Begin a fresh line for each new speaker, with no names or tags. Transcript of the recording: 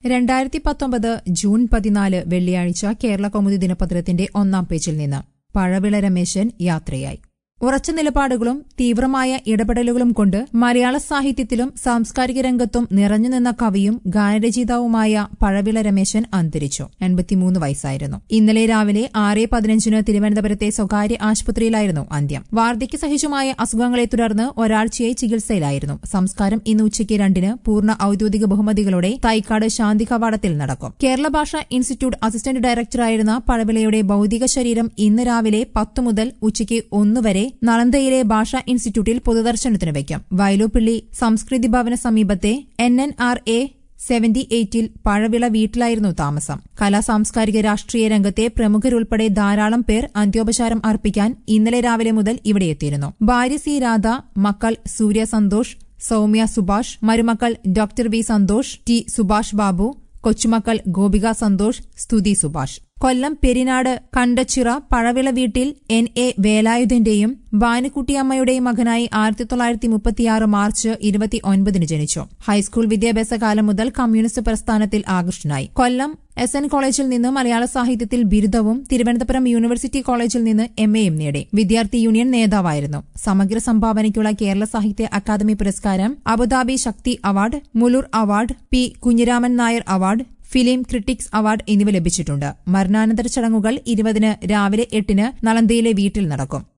രണ്ടായിരത്തി പത്തൊമ്പത് ജൂൺ പതിനാല് വെള്ളിയാഴ്ച കേരള കൗമുദി ദിനപത്രത്തിന്റെ ഒന്നാം പേജിൽ നിന്ന് പഴവിള രമേശൻ യാത്രയായി ഉറച്ച നിലപാടുകളും തീവ്രമായ ഇടപെടലുകളും കൊണ്ട് മലയാള സാഹിത്യത്തിലും സാംസ്കാരിക രംഗത്തും നിറഞ്ഞുനിന്ന കവിയും ഗാനരചയിതാവുമായ പഴവിള രമേശൻ അന്തരിച്ചു എൺപത്തിമൂന്ന് വയസ്സായിരുന്നു ഇന്നലെ രാവിലെ ആറ് പതിനഞ്ചിന് തിരുവനന്തപുരത്തെ സ്വകാര്യ ആശുപത്രിയിലായിരുന്നു അന്ത്യം വാർദ്ധക്യ സഹിതമായ അസുഖങ്ങളെ തുടർന്ന് ഒരാഴ്ചയായി ചികിത്സയിലായിരുന്നു സംസ്കാരം ഇന്ന് ഉച്ചയ്ക്ക് രണ്ടിന് പൂർണ്ണ ഔദ്യോഗിക ബഹുമതികളോടെ തൈക്കാട് ശാന്തി കവാടത്തിൽ നടക്കും കേരള ഭാഷാ ഇൻസ്റ്റിറ്റ്യൂട്ട് അസിസ്റ്റന്റ് ഡയറക്ടറായിരുന്ന പഴവിളയുടെ ഭൌതിക ശരീരം ഇന്ന് രാവിലെ പത്ത് മുതൽ ഉച്ചയ്ക്ക് ഒന്ന് വരെ നളന്തയിലെ ഭാഷാ ഇൻസ്റ്റിറ്റ്യൂട്ടിൽ പൊതുദർശനത്തിന് വയ്ക്കും വയലുപിള്ളി സംസ്കൃതി ഭവന സമീപത്തെ N N R A seventy എയ്റ്റിൽ പഴവിള വീട്ടിലായിരുന്നു താമസം കലാ സാംസ്കാരിക രാഷ്ട്രീയ രംഗത്തെ പ്രമുഖരുൾപ്പെടെ ധാരാളം പേർ അന്ത്യോപചാരം അർപ്പിക്കാൻ ഇന്നലെ രാവിലെ മുതൽ ഇവിടെ എത്തിയിരുന്നു ഭാര്യ സി രാധ മക്കൾ സൂര്യ സന്തോഷ് സൌമ്യ സുഭാഷ് മരുമക്കൾ doctor V Santhosh T Subhash Babu കൊച്ചുമക്കൾ ഗോപിക സന്തോഷ് സ്തുതി സുഭാഷ് കൊല്ലം പെരിനാട് കണ്ടച്ചിറ പഴവിള വീട്ടിൽ എൻ എ വേലായുധന്റെയും ഭാനുക്കുട്ടിയമ്മയുടെയും മകനായി ആയിരത്തി തൊള്ളായിരത്തി മുപ്പത്തിയാറ് മാർച്ച് ഇരുപത്തി ഒൻപതിന് ജനിച്ചു ഹൈസ്കൂൾ വിദ്യാഭ്യാസ കാലം മുതൽ കമ്മ്യൂണിസ്റ്റ് പ്രസ്ഥാനത്തിൽ ആകൃഷ്ടനായി കൊല്ലം എസ് എൻ കോളേജിൽ നിന്ന് മലയാള സാഹിത്യത്തിൽ ബിരുദവും തിരുവനന്തപുരം യൂണിവേഴ്സിറ്റി കോളേജിൽ നിന്ന് എം എയും നേടി വിദ്യാർത്ഥി യൂണിയൻ നേതാവായിരുന്നു സമഗ്ര സംഭാവനയ്ക്കുള്ള കേരള സാഹിത്യ അക്കാദമി പുരസ്കാരം Abu Dhabi Sakthi award Moolur award P Kunhiraman Nair award film critics award എന്നിവ ലഭിച്ചിട്ടുണ്ട് മരണാനന്തര ചടങ്ങുകൾ ഇരുപതിന് രാവിലെ എട്ടിന് നളന്തയിലെ വീട്ടിൽ നടക്കും